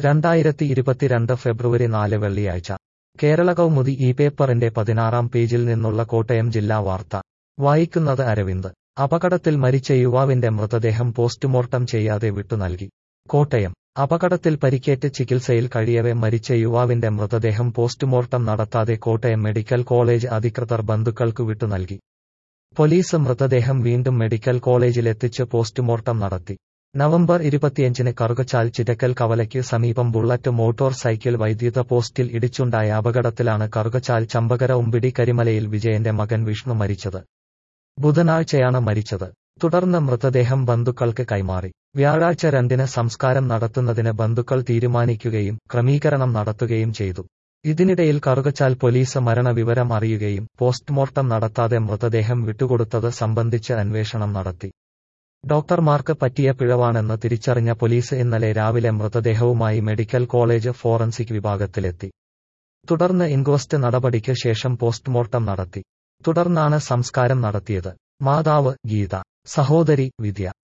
രണ്ടായിരത്തി ഇരുപത്തിരണ്ട് ഫെബ്രുവരി നാല് വെള്ളിയാഴ്ച കേരള കൗമുദി ഈ പേപ്പറിന്റെ പതിനാറാം പേജിൽ നിന്നുള്ള കോട്ടയം ജില്ലാ വാർത്ത വായിക്കുന്നത് അരവിന്ദ് അപകടത്തിൽ മരിച്ച യുവാവിന്റെ മൃതദേഹം പോസ്റ്റ്മോർട്ടം ചെയ്യാതെ വിട്ടുനൽകി കോട്ടയം അപകടത്തിൽ പരിക്കേറ്റ് ചികിത്സയിൽ കഴിയവെ മരിച്ച യുവാവിന്റെ മൃതദേഹം പോസ്റ്റ്മോർട്ടം നടത്താതെ കോട്ടയം മെഡിക്കൽ കോളേജ് അധികൃതർ ബന്ധുക്കൾക്ക് വിട്ടുനൽകി പോലീസ് മൃതദേഹം വീണ്ടും മെഡിക്കൽ കോളേജിലെത്തിച്ച് പോസ്റ്റ്മോർട്ടം നടത്തി നവംബർ ഇരുപത്തിയഞ്ചിന് കറുകച്ചാൽ ചിറ്റക്കൽ കവലയ്ക്ക് സമീപം ബുള്ളറ്റ് മോട്ടോർ സൈക്കിൾ വൈദ്യുത പോസ്റ്റിൽ ഇടിച്ചുണ്ടായ അപകടത്തിലാണ് കറുകച്ചാൽ ചമ്പകര ഉമ്പിടി കരിമലയിൽ വിജയന്റെ മകൻ വിഷ്ണു മരിച്ചത് ബുധനാഴ്ചയാണ് മരിച്ചത് തുടർന്ന് മൃതദേഹം ബന്ധുക്കൾക്ക് കൈമാറി വ്യാഴാഴ്ച രണ്ടിന് സംസ്കാരം നടത്തുന്നതിന് ബന്ധുക്കൾ തീരുമാനിക്കുകയും ക്രമീകരണം നടത്തുകയും ചെയ്തു ഇതിനിടയിൽ കറുകച്ചാൽ പോലീസ് മരണവിവരം അറിയുകയും പോസ്റ്റ്മോർട്ടം നടത്താതെ മൃതദേഹം വിട്ടുകൊടുത്തത് സംബന്ധിച്ച് അന്വേഷണം നടത്തി ഡോക്ടർമാർക്ക് പറ്റിയ പിഴവാണെന്ന് തിരിച്ചറിഞ്ഞ പോലീസ് ഇന്നലെ രാവിലെ മൃതദേഹവുമായി മെഡിക്കൽ കോളേജ് ഫോറൻസിക് വിഭാഗത്തിലെത്തി തുടർന്ന് ഇൻക്വസ്റ്റ് നടപടിക്ക് ശേഷം പോസ്റ്റ്മോർട്ടം നടത്തി തുടർന്നാണ് സംസ്കാരം നടത്തിയത് മാതാവ് ഗീത സഹോദരി വിദ്യ